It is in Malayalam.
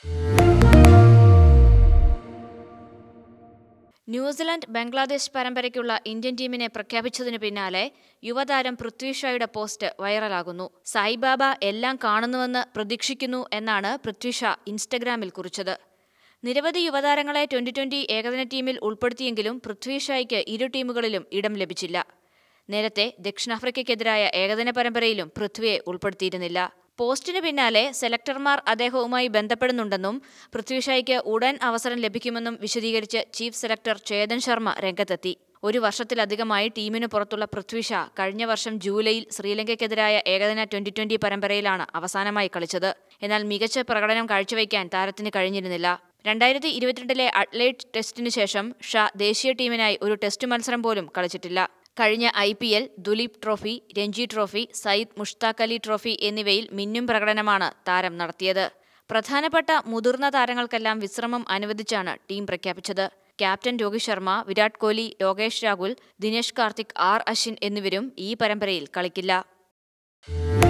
ന്യൂസിലൻഡ് ബംഗ്ലാദേശ് പരമ്പരയ്ക്കുള്ള ഇന്ത്യൻ ടീമിനെ പ്രഖ്യാപിച്ചതിനു പിന്നാലെ യുവതാരം പൃഥ്വി ഷായുടെ പോസ്റ്റ് വൈറലാകുന്നു സായിബാബ എല്ലാം കാണുന്നുവെന്ന് പ്രതീക്ഷിക്കുന്നു എന്നാണ് പൃഥ്വി ഷാ ഇൻസ്റ്റഗ്രാമിൽ കുറിച്ചത് നിരവധി യുവതാരങ്ങളെ ട്വന്റി ട്വന്റി ഏകദിന ടീമിൽ ഉൾപ്പെടുത്തിയെങ്കിലും പൃഥ്വി ഷായ്ക്ക് ഇരു ടീമുകളിലും ഇടം ലഭിച്ചില്ല നേരത്തെ ദക്ഷിണാഫ്രിക്കയ്ക്കെതിരായ ഏകദിന പരമ്പരയിലും പൃഥ്വിയെ ഉൾപ്പെടുത്തിയിരുന്നില്ല പോസ്റ്റിന് പിന്നാലെ സെലക്ടർമാർ അദ്ദേഹവുമായി ബന്ധപ്പെടുന്നുണ്ടെന്നും പൃഥ്വിഷായ്ക്ക് ഉടൻ അവസരം ലഭിക്കുമെന്നും വിശദീകരിച്ച് ചീഫ് സെലക്ടർ ചേതൻ ശർമ്മ രംഗത്തെത്തി ഒരു വർഷത്തിലധികമായി ടീമിന് പുറത്തുള്ള പൃഥ്വി ഷാ കഴിഞ്ഞ വർഷം ജൂലൈയിൽ ശ്രീലങ്കയ്ക്കെതിരായ ഏകദിന ട്വന്റി ട്വന്റി പരമ്പരയിലാണ് അവസാനമായി കളിച്ചത് എന്നാൽ മികച്ച പ്രകടനം കാഴ്ചവെക്കാൻ താരത്തിന് കഴിഞ്ഞിരുന്നില്ല രണ്ടായിരത്തി ഇരുപത്തിരണ്ടിലെ അട്ലേറ്റ് ടെസ്റ്റിനു ശേഷം ഷാ ദേശീയ ടീമിനായി ഒരു ടെസ്റ്റ് മത്സരം പോലും കളിച്ചിട്ടില്ല കഴിഞ്ഞ I P L Duleep trophy Ranji trophy Syed Mushtaq Ali trophy എന്നിവയിൽ മിന്നും പ്രകടനമാണ് താരം നടത്തിയത് പ്രധാനപ്പെട്ട മുതിർന്ന താരങ്ങൾക്കെല്ലാം വിശ്രമം അനുവദിച്ചാണ് ടീം പ്രഖ്യാപിച്ചത് ക്യാപ്റ്റൻ രോഹിത് ശർമ്മ വിരാട് കോഹ്ലി ലോകേഷ് രാഹുൽ ദിനേശ് കാർത്തിക് ആർ അശ്വിൻ എന്നിവരും ഈ പരമ്പരയിൽ കളിക്കില്ല